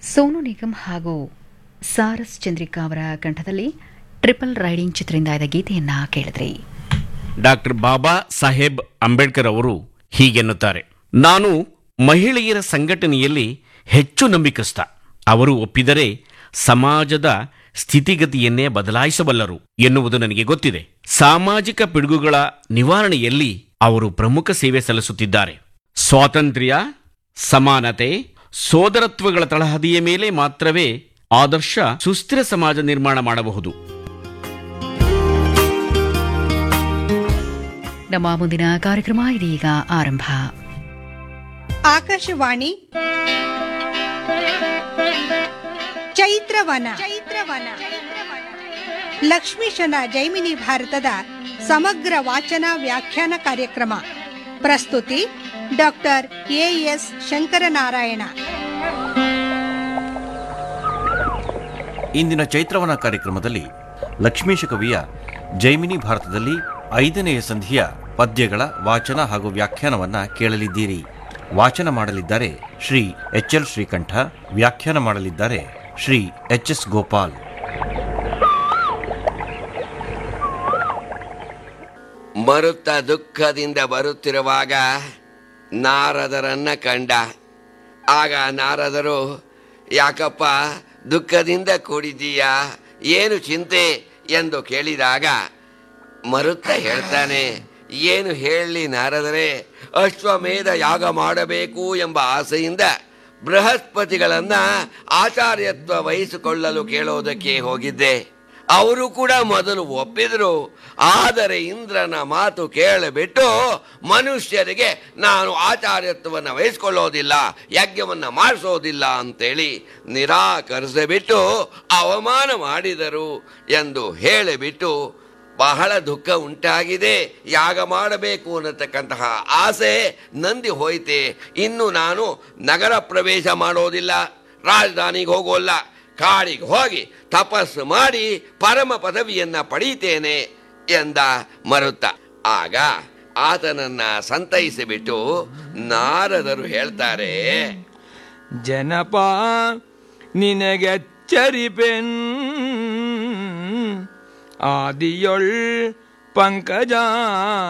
ಸೋನು ನಿಗಮ್ ಹಾಗೂ ಸಾರಸ್ ಚಂದ್ರಿಕಾ ಅವರ ಕಂಠದಲ್ಲಿ triple riding ಚಿತ್ರದಿಂದ ಆದ ಗೀತೆಯನ್ನ ಕೇಳಿದ್ರಿ ಡಾಕ್ಟರ್ ಬಾಬಾ ಸಾಹೇಬ್ ಅಂಬೇಡ್ಕರ್ ಅವರು ಹೀಗೆನ್ನುತ್ತಾರೆ ನಾನು ಮಹಿಳೆಯರ ಸಂಘಟನೆಯಲ್ಲಿ ಹೆಚ್ಚು ನಂಬಿಕಸ್ಥ ಅವರು ಒಪ್ಪಿದರೆ ಸಮಾಜದ ಸ್ಥಿತಿಗತಿಯನ್ನೇ ಬದಲಾಯಿಸಬಲ್ಲರು ಎನ್ನುವುದು ನನಗೆ ಗೊತ್ತಿದೆ ಸಾಮಾಜಿಕ ಪಿಡುಗುಗಳ ನಿವಾರಣೆಯಲ್ಲಿ ಅವರು ಪ್ರಮುಖ ಸೇವೆ ಸಲ್ಲಿಸುತ್ತಿದ್ದಾರೆ ಸ್ವಾತಂತ್ರ್ಯ ಸಮಾನತೆ ಸೋದರತ್ವಗಳ ತಳಹದಿಯ ಮೇಲೆ ಮಾತ್ರವೇ ಆದರ್ಶ ಸುಸ್ಥಿರ ಸಮಾಜ ನಿರ್ಮಾಣ ಮಾಡಬಹುದು ನಮ್ಮ ಮುಂದಿನ ಕಾರ್ಯಕ್ರಮ ಇದೀಗ ಆರಂಭ ಆಕಾಶವಾಣಿ ಚೈತ್ರವನ ಚೈತ್ರವನ ಲಕ್ಷ್ಮೀಶನ ಜೈಮಿನಿ ಭಾರತದ ಸಮಗ್ರ ವಾಚನ ವ್ಯಾಖ್ಯಾನ ಕಾರ್ಯಕ್ರಮ ಪ್ರಸ್ತುತಿ ಡಾಕ್ಟರ್ ಎ ಎಸ್ ಶಂಕರನಾರಾಯಣ ಇಂದಿನ ಚೈತ್ರವನ ಕಾರ್ಯಕ್ರಮದಲ್ಲಿ ಲಕ್ಷ್ಮೀಶ ಕವಿಯ ಜೈಮಿನಿ ಭಾರತದಲ್ಲಿ ಐದನೆಯ ಸಂಧಿಯ ಪದ್ಯಗಳ ವಾಚನ ಹಾಗೂ ವ್ಯಾಖ್ಯಾನವನ್ನ ಕೇಳಲಿದ್ದೀರಿ ವಾಚನ ಮಾಡಲಿದ್ದಾರೆ ಶ್ರೀ ಎಚ್ ಎಲ್ ಶ್ರೀಕಂಠ ವ್ಯಾಖ್ಯಾನ ಮಾಡಲಿದ್ದಾರೆ ಶ್ರೀ ಎಚ್ ಎಸ್ ಗೋಪಾಲ್ ಮರುತ್ತ ದುಃಖದಿಂದ ಬರುತ್ತಿರುವಾಗ ನಾರದರನ್ನ ಕಂಡ ಆಗ ನಾರದರು ಯಾಕಪ್ಪ ದುಃಖದಿಂದ ಕೂಡಿದ್ದೀಯಾ ಏನು ಚಿಂತೆ ಎಂದು ಕೇಳಿದಾಗ ಮರುತ್ತ ಹೇಳ್ತಾನೆ ಏನು ಹೇಳಲಿ ನಾರದರೆ ಅಶ್ವಮೇಧ ಯಾಗ ಮಾಡಬೇಕು ಎಂಬ ಆಸೆಯಿಂದ ಬೃಹಸ್ಪತಿಗಳನ್ನ ಆಚಾರ್ಯತ್ವ ವಹಿಸಿಕೊಳ್ಳಲು ಕೇಳೋದಕ್ಕೆ ಹೋಗಿದ್ದೆ ಅವರು ಕೂಡ ಮೊದಲು ಒಪ್ಪಿದ್ರು ಆದರೆ ಇಂದ್ರನ ಮಾತು ಕೇಳಿಬಿಟ್ಟು ಮನುಷ್ಯರಿಗೆ ನಾನು ಆಚಾರ್ಯತ್ವವನ್ನು ವಹಿಸ್ಕೊಳ್ಳೋದಿಲ್ಲ ಯಜ್ಞವನ್ನು ಮಾಡಿಸೋದಿಲ್ಲ ಅಂತೇಳಿ ನಿರಾಕರಿಸಿಬಿಟ್ಟು ಅವಮಾನ ಮಾಡಿದರು ಎಂದು ಹೇಳಿಬಿಟ್ಟು ಬಹಳ ದುಃಖ ಉಂಟಾಗಿದೆ ಯಾಗ ಮಾಡಬೇಕು ಅನ್ನತಕ್ಕಂತಹ ಆಸೆ ನಂದಿ ಹೋಯ್ತೆ ಇನ್ನು ನಾನು ನಗರ ಪ್ರವೇಶ ಮಾಡೋದಿಲ್ಲ ರಾಜಧಾನಿಗೆ ಹೋಗೋಲ್ಲ ಕಾಡಿಗೆ ಹೋಗಿ ತಪಸ್ಸು ಮಾಡಿ ಪರಮ ಪದವಿಯನ್ನ ಪಡೀತೇನೆ ಎಂದ ಮರುತ್ತ ಆಗ ಆತನನ್ನ ಸಂತೈಸಿಬಿಟ್ಟು ನಾರದರು ಹೇಳ್ತಾರೆ ಜನಪ ನಿನಗೆಚ್ಚರಿಪೆನ್ ಆದಿಯೊಳ್ ಪಂಕಜ